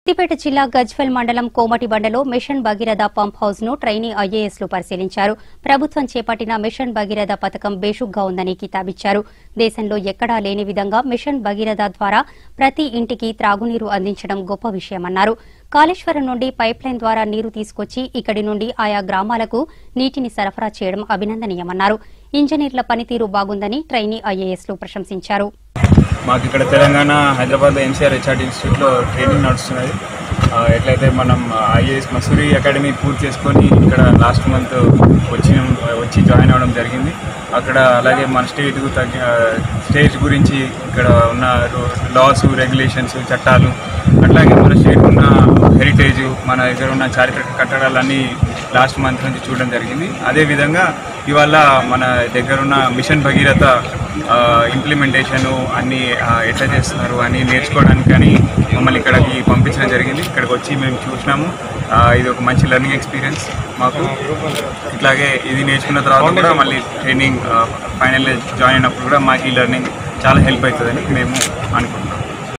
సిద్దిపేట జిల్లా గజ్వెల్ మండలం కోమటిబండలో మిషన్ భగీరథ పంప్ హౌస్ ను ట్రైనీ ఐఏఎస్ లు పరిశీలించారు ప్రభుత్వం చేపట్టిన మిషన్ భగీరథ పథకం బేషుగ్గా ఉందని కితాబిచ్చారు దేశంలో ఎక్కడా లేని విధంగా మిషన్ భగీరథ ద్వారా ప్రతి ఇంటికి త్రాగునీరు అందించడం గొప్ప విషయమన్నారు కాళేశ్వరం నుండి పైప్ లైన్ ద్వారా నీరు తీసుకొచ్చి ఇక్కడి నుండి ఆయా గ్రామాలకు నీటిని సరఫరా చేయడం అభినందనీయమన్నారు ఇంజనీర్ల పనితీరు బాగుందని ట్రైనీ ఐఏఎస్ లు ప్రశంసించారు మాకు ఇక్కడ తెలంగాణ హైదరాబాద్లో ఎన్సీఆర్ హెచ్ఆర్టీ ఇన్స్టిట్యూట్లో ట్రైనింగ్ నడుస్తున్నది ఆ, ఎట్లయితే మనం ఐఏఎస్ మసూరి అకాడమీ పూర్తి చేసుకొని ఇక్కడ లాస్ట్ మంత్ వచ్చి వచ్చి జాయిన్ అవ్వడం జరిగింది అక్కడ అలాగే మన స్టేట్కు తగ్గ స్టేట్ గురించి ఇక్కడ ఉన్న లాస్ రెగ్యులేషన్స్ చట్టాలు అట్లాగే మన స్టేట్ ఉన్న హెరిటేజ్ మన దగ్గర ఉన్న చారిత్రక కట్టడాలన్నీ లాస్ట్ మంత్ నుంచి చూడడం జరిగింది అదేవిధంగా ఇవాళ మన దగ్గర ఉన్న మిషన్ భగీరథ ఇంప్లిమెంటేషన్ అన్నీ ఆ, ఎట్లా చేస్తున్నారు అని నేర్చుకోవడానికి అని మమ్మల్ని ఇక్కడికి పంపించడం జరిగింది ఇక్కడికి వచ్చి మేము చూసినాము ఆ, ఇది ఒక మంచి లెర్నింగ్ ఎక్స్పీరియన్స్ మాకు ఇట్లాగే ఇది నేర్చుకున్న తర్వాత కూడా మళ్ళీ ట్రైనింగ్ ఫైనల్ జాయిన్ అయినప్పుడు కూడా మాకు ఈ లెర్నింగ్ చాలా హెల్ప్ అవుతుందని మేము అనుకుంటున్నాం